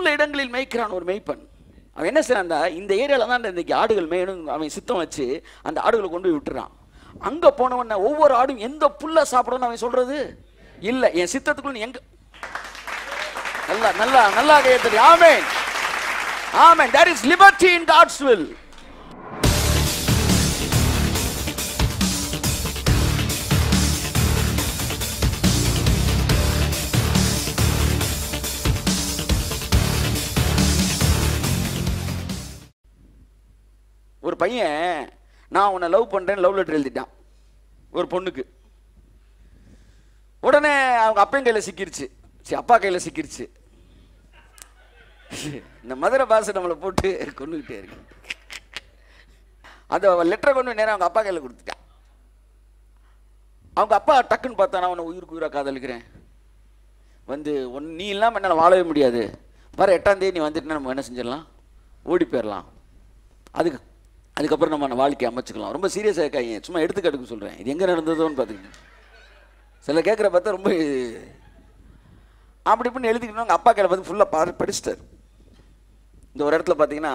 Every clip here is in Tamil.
புல்லுள்ள இடங்களில் மேய்க்கிறான் ஒரு மேய்ப்பன் அவன் என்ன செய்யறான் அந்த இந்த ஏரியாவில் தான் இன்னைக்கு ஆடுகள் மேயணும் அவன் சித்தம் வச்சு அந்த ஆடுகளை கொண்டு போய் விட்டுறான் அங்கே போனவன ஒவ்வொரு ஆடும் எந்த புல்லை சாப்பிடணும்னு அவன் சொல்றது இல்லை என் சித்தத்துக்குள்ள நீ எங்க நல்லா நல்லா நல்லா கையத்தடி ஆமென் ஆமென் that is liberty in God's will ஒரு பையன் நான் உன்னை லவ் பண்றேன் லவ் லெட்டர் எழுதிட்டான் ஒரு பொண்ணுக்கு உடனே அவங்க அப்பன் கையில் சிக்கிருச்சு சரி அப்பா கையில் சிக்கிருச்சு இந்த மதுரை பாசை நம்மளை போட்டு கொண்டுகிட்டே இருக்கு அந்த லெட்டரை கொண்டு போய் நேரா அவங்க அப்பா கையில் கொடுத்துட்டான் அவங்க அப்பா டக்குன்னு பார்த்தா நான் உன்னை உயிருக்கு உயிராக காதலிக்கிறேன் வந்து ஒன் நீ இல்லாமல் என்னால் வாழவே முடியாது வர எட்டாம் தேதி நீ வந்துட்டுனா நம்ம என்ன செஞ்சிடலாம் ஓடி போயிடலாம் அதுக்கு அதுக்கப்புறம் நம்ம நம்ம வாழ்க்கையை அமைச்சுக்கலாம் ரொம்ப சீரியஸாக இருக்காங்க சும்மா எடுத்துக்காட்டுக்கு சொல்கிறேன் இது எங்கே நடந்ததோன்னு பார்த்துக்கிங்க சில கேட்குற பார்த்தா ரொம்ப அப்படி இப்படின்னு எழுதிக்கணும் அவங்க அப்பா கையில் பார்த்து ஃபுல்லாக பா படிச்சிட்டார் இந்த ஒரு இடத்துல பார்த்தீங்கன்னா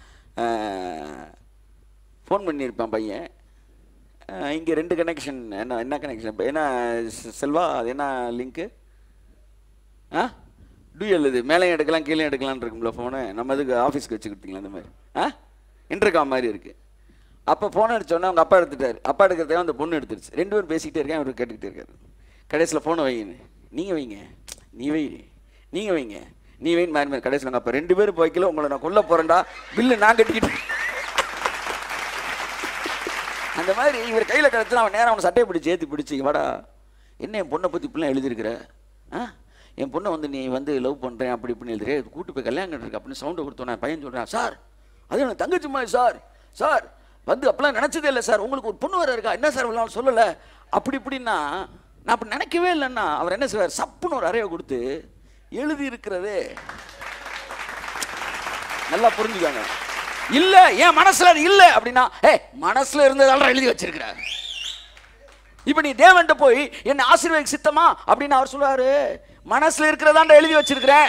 ஃபோன் பண்ணியிருப்பான் பையன் இங்கே ரெண்டு கனெக்ஷன் என்ன என்ன கனெக்ஷன் என்ன செ- செல்வா அது என்ன லிங்க்கு ஆ டூஎல் இது மேலேயும் எடுக்கலாம் கீழே எடுக்கலாம்னு இருக்கும்ல ஃபோனு நம்ம இதுக்கு ஆஃபீஸ்க்கு வச்சு கொடுத்தீங்களா அந்த மாதிரி ஆ இன்டர்காம் மாதிரி இருக்குது அப்போ ஃபோன் அடிச்சோன்னே அவங்க அப்பா எடுத்துட்டாரு அப்பா எடுக்கிறதுக்காக அந்த பொண்ணு எடுத்துருச்சு ரெண்டு பேரும் பேசிக்கிட்டே இருக்கேன் அவர் கேட்டுக்கிட்டே இருக்காரு கடைசியில் ஃபோனை வைங்கன்னு நீங்கள் வைங்க நீ வை நீங்கள் வைங்க நீ வைன்னு மாறி மாறி கடைசியில் அப்போ ரெண்டு பேரும் வைக்கல உங்களை நான் கொல்ல போகிறேன்டா பில்லு நான் கட்டிக்கிட்டு அந்த மாதிரி இவர் கையில் கிடச்சு அவன் நேரம் அவனை சட்டையை பிடிச்சி ஏற்றி பிடிச்சி வாடா என்ன என் பொண்ணை பற்றி இப்படிலாம் எழுதியிருக்கிற ஆ என் பொண்ணை வந்து நீ வந்து லவ் பண்ணுறேன் அப்படி இப்படின்னு எழுதுறே கூட்டு போய் கல்யாணம் கட்டிருக்க அப்படின்னு சவுண்டை கொடுத்தோன்னே பையன் சொல்கிறான் சார் அது எனக்கு தங்கச்சி மாதிரி சார் சார் வந்து அப்பெல்லாம் நினச்சதே இல்லை சார் உங்களுக்கு ஒரு பொண்ணு வர இருக்கா என்ன சார் இவ்வளோ நாள் சொல்லலை அப்படி இப்படின்னா நான் அப்படி நினைக்கவே இல்லைன்னா அவர் என்ன செய்வார் சப்புன்னு ஒரு அறையை கொடுத்து எழுதி இருக்கிறதே நல்லா புரிஞ்சுக்காங்க இல்ல என் மனசுல அது இல்ல அப்படின்னா ஏ மனசுல இருந்ததால எழுதி வச்சிருக்கிற இப்ப நீ தேவன்ட்ட போய் என்ன ஆசீர்வாத சித்தமா அப்படின்னு அவர் சொல்றாரு மனசுல இருக்கிறதாண்ட எழுதி வச்சிருக்கிறேன்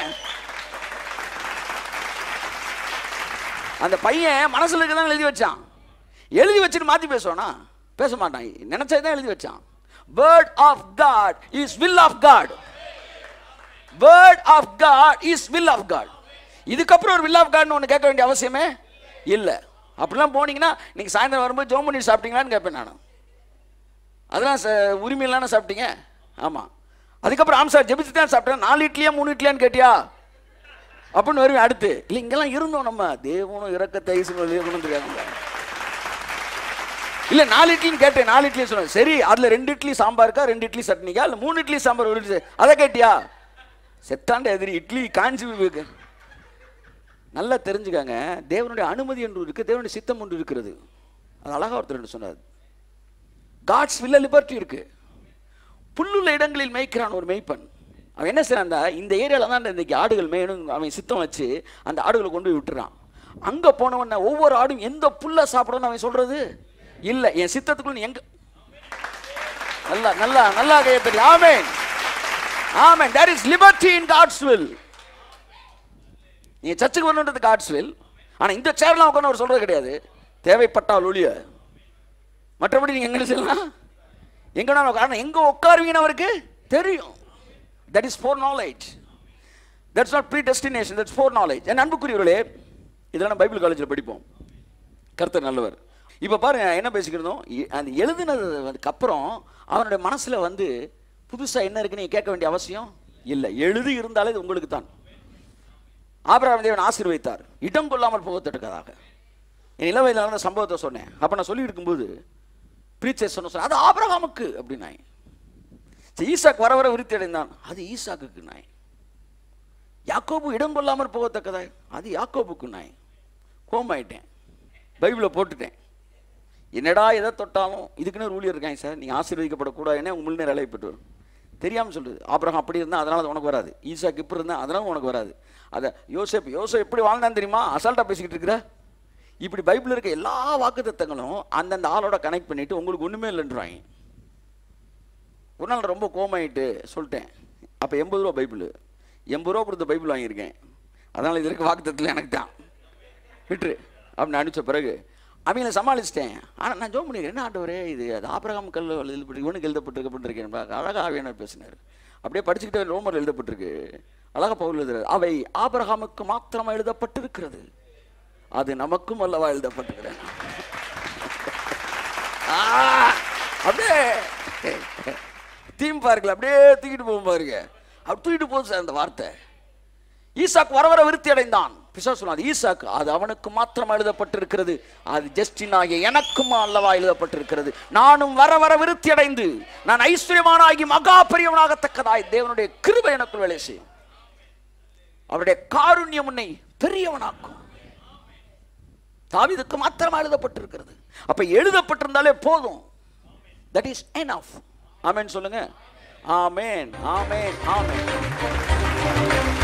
அந்த பையன் மனசுல இருக்கதான் எழுதி வச்சான் எழுதி வச்சுட்டு மாத்தி பேசுவானா பேச மாட்டான் நினைச்சதான் எழுதி வச்சான் word of God is will of God word of God is will of God இதுக்கப்புறம் ஒரு வில் ஆஃப் காட்னு ஒன்று கேட்க வேண்டிய அவசியமே இல்லை அப்படிலாம் போனீங்கன்னா நீங்கள் சாயந்தரம் வரும்போது ஜோம் பண்ணி சாப்பிட்டீங்களான்னு கேட்பேன் நான் அதெல்லாம் ச- உரிமையிலான சாப்பிட்டீங்க ஆமாம் அதுக்கப்புறம் ஆம் சார் ஜெபிச்சு தான் சாப்பிட்டேன் நாலு இட்லியா மூணு இட்லியான்னு கேட்டியா அப்படின்னு வருவேன் அடுத்து இல்லை இங்கெல்லாம் இருந்தோம் நம்ம தேவனும் இறக்க தைசு கொண்டு தெரியாதுங்க இல்ல நாலு இட்லின்னு கேட்டேன் நாலு இட்லி சொன்னேன் சரி அதுல ரெண்டு இட்லி சாம்பாருக்கா ரெண்டு இட்லி சட்னிக்கா இல்ல மூணு இட்லி சாம்பார் ஒரு இட்லி அதை கேட்டியா செத்தாண்ட எதிரி இட்லி காஞ்சி போய் நல்லா தெரிஞ்சுக்காங்க தேவனுடைய அனுமதி என்று இருக்கு தேவனுடைய சித்தம் ஒன்று இருக்கிறது அது அழகா ஒருத்தர் சொன்னார் காட்ஸ் வில்ல லிபர்ட்டி இருக்கு புல்லுள்ள இடங்களில் மேய்க்கிறான் ஒரு மேய்ப்பன் அவன் என்ன செய்யறான் அந்த இந்த ஏரியாவில் தான் இன்னைக்கு ஆடுகள் மேயணும் அவன் சித்தம் வச்சு அந்த ஆடுகளை கொண்டு போய் விட்டுறான் அங்க போனவன ஒவ்வொரு ஆடும் எந்த புல்லை சாப்பிடணும்னு அவன் சொல்றது இல்ல என் சித்தத்துக்குள்ள நீ எங்க நல்லா நல்லா நல்லா கையத்தடி ஆமென் ஆமென் there is liberty in God's will நீங்க சர்ச்சுக்கு வரணுன்றது காட்ஸ் வில் ஆனா இந்த சேர்லாம் உட்காந்து அவர் சொல்றது கிடையாது தேவைப்பட்டால் ஒழிய மற்றபடி நீங்க எங்க செய்யலாம் எங்க காரணம் எங்க உட்காருவீங்கன்னு அவருக்கு தெரியும் that is foreknowledge that's not predestination that's foreknowledge என் அன்புக்குரியவர்களே இதெல்லாம் நம்ம பைபிள் காலேஜில் படிப்போம் கர்த்தர் நல்லவர் இப்போ பாருங்க என்ன பேசிக்கிறதும் இ- அந்த எழுதுனதுக்கு அப்புறம் அவனுடைய மனசுல வந்து புதுசா என்ன இருக்குன்னு நீங்க கேட்க வேண்டிய அவசியம் இல்லை எழுதி இருந்தாலே இது உங்களுக்கு தான் ஆபிரகாம் தேவன் ஆசீர்வதித்தார் இடம் கொள்ளாமல் போகத்தக்கதாக என் இளவயதில் நடந்த சம்பவத்தை சொன்னேன் அப்போ நான் சொல்லி இருக்கும்போது பிரீச்சர் சொன்ன சொன்னேன் அது ஆபிரகாமுக்கு அப்படின்னாய் சரி, ஈசாக் வர வர விருத்தி அடைந்தான் அது ஈசாக்குக்கு நாய் யாக்கோபு இடம் கொள்ளாமல் போகத்தக்கதாய் அது யாக்கோபுக்கு நாய் கோமாயிட்டேன் பைபிளை போட்டுட்டேன் என்னடா எதை தொட்டாலும் இதுக்குன்னு ஒரு ஊழியர் இருக்காங்க சார் நீங்கள் ஆசீர்வதிக்கப்படக்கூடாதுன்னு உங்க முன்னேற அலை பெற்று வரும் தெரியாமல் சொல்லுது ஆபிரகாம் அப்படி இருந்தால் அதனால அது உனக்கு வராது ஈசாக்கு இப்படி இருந்தால் அதனால உனக்கு வராது அதை யோசேப் யோசேப் எப்படி வாழ்ந்தான்னு தெரியுமா அசால்ட்டாக பேசிக்கிட்டு இருக்கிற இப்படி பைபிள் இருக்க எல்லா வாக்குத்தத்தங்களும் அந்தந்த ஆளோட கனெக்ட் பண்ணிட்டு உங்களுக்கு ஒன்றுமே இல்லைன்றாங்க ஒரு நாள் ரொம்ப கோமாயிட்டு சொல்லிட்டேன் அப்போ எண்பது ரூபா பைபிள் எண்பது ரூபா கொடுத்த பைபிள் வாங்கியிருக்கேன் அதனால் இது இருக்க வாக்குத்தத்தில் எனக்கு தான் விட்டுரு அப்படின்னு அனுப்பிச்ச பிறகு அவங்கள சமாளிச்சிட்டேன் ஆனால் நான் ஜோம் பண்ணிக்கிறேன் என்ன ஆண்டவரே இது அது ஆபிரகாம் கல் எழுதப்பட்டு இவனுக்கு எழுதப்பட்டிருக்கப்பட்டிருக்கேன் அழகாக ஆவியானவர் பேசினார் அப்படியே படிச்சுக்கிட்டே ரோமர் எழுதப்பட்டிருக்கு அழகா பவுல் எழுதுறாரு அவை ஆபிரகாமுக்கு மாத்திரமா எழுதப்பட்டிருக்கிறது அது நமக்கும் அல்லவா எழுதப்பட்டிருக்கிறது ஆ, அப்படியே தீம் பார்க்கல அப்படியே தூக்கிட்டு போகும் பாருங்க அப்படி தூக்கிட்டு போகுது சார் அந்த வார்த்தை ஈசாக் வர வர விருத்தி அடைந்தான் பிசாசு சொன்னாது ஈசாக் அது அவனுக்கு மாத்திரம் எழுதப்பட்டிருக்கிறது அது ஜஸ்டின் ஆகிய எனக்கும் அல்லவா எழுதப்பட்டிருக்கிறது நானும் வர வர விருத்தி அடைந்து நான் ஐஸ்வர்யமானாகி மகா பெரியவனாகத்தக்கதாய் தேவனுடைய கிருபை எனக்குள் வேலை செய்யும் அவருடைய காருண்யம் உன்னை பெரியவனாக்கும் தாவீதுக்கு மாத்திரமா எழுதப்பட்டிருக்கிறது அப்ப எழுதப்பட்டிருந்தாலே போதும் தட் இஸ் enough ஆமென் சொல்லுங்க ஆமென் ஆமென் ஆமென்